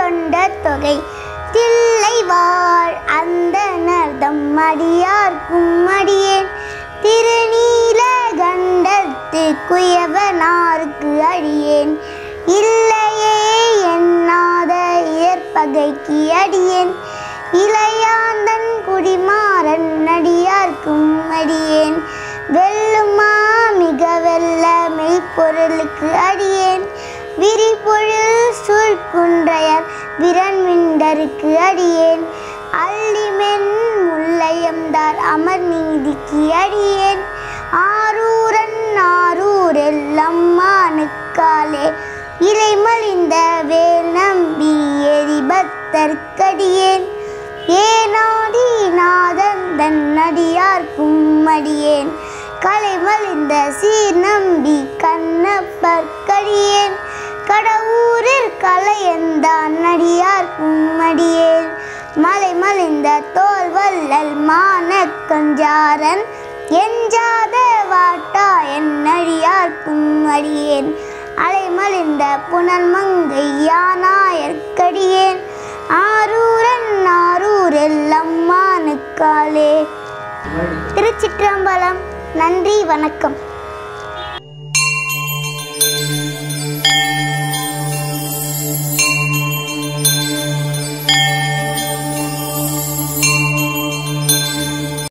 தொண்ட தொகை தில்லை வாழ் அந்த நர்தம் அடியார்க்கும் அடியேன் திருநீல கண்டத்து குயவனாருக்கு அடியேன் இல்லையே எண்ணாத ஏற்பகைக்கு அடியேன் இளையாந்தன் குடிமாறன் அடியார்க்கும் அடியேன் வெல்லுமா மிக வெல்ல மெய்ப்பொருளுக்கு அடியேன் விரிபொழில் சூழ்குன்றையர் விரண்மிண்டருக்கு அடியேன் அல்லிமென் முல்லையம்தார் அமர் நீதிக்கு அடியேன் ஆரூரன் ஆரூரெல் அம்மானுக்காலே இலைமலிந்த வேல் நம்பி எரிபத்தற்கடியேன் ஏனாதி நாதந்தன் அடியார்க்கும் அடியேன் கலைமலிந்த சீர் நம்பி கண்ணப்பற்கடியேன் கடவுரில் கலையந்தான் அடியார்க்கும் அடியேன் மலை மலிந்த தோல் வல்லல் மானக் கஞ்சாரன் எஞ்சாத வாட்டா என் அடியார்க்கும் அடியேன் அலைமலிந்த புனல் மங்கை யானாயற்கடியேன் ஆரூரன் ஆரூரெல் அம்மானுக்காலே திருச்சிற்றம்பலம் நன்றி வணக்கம்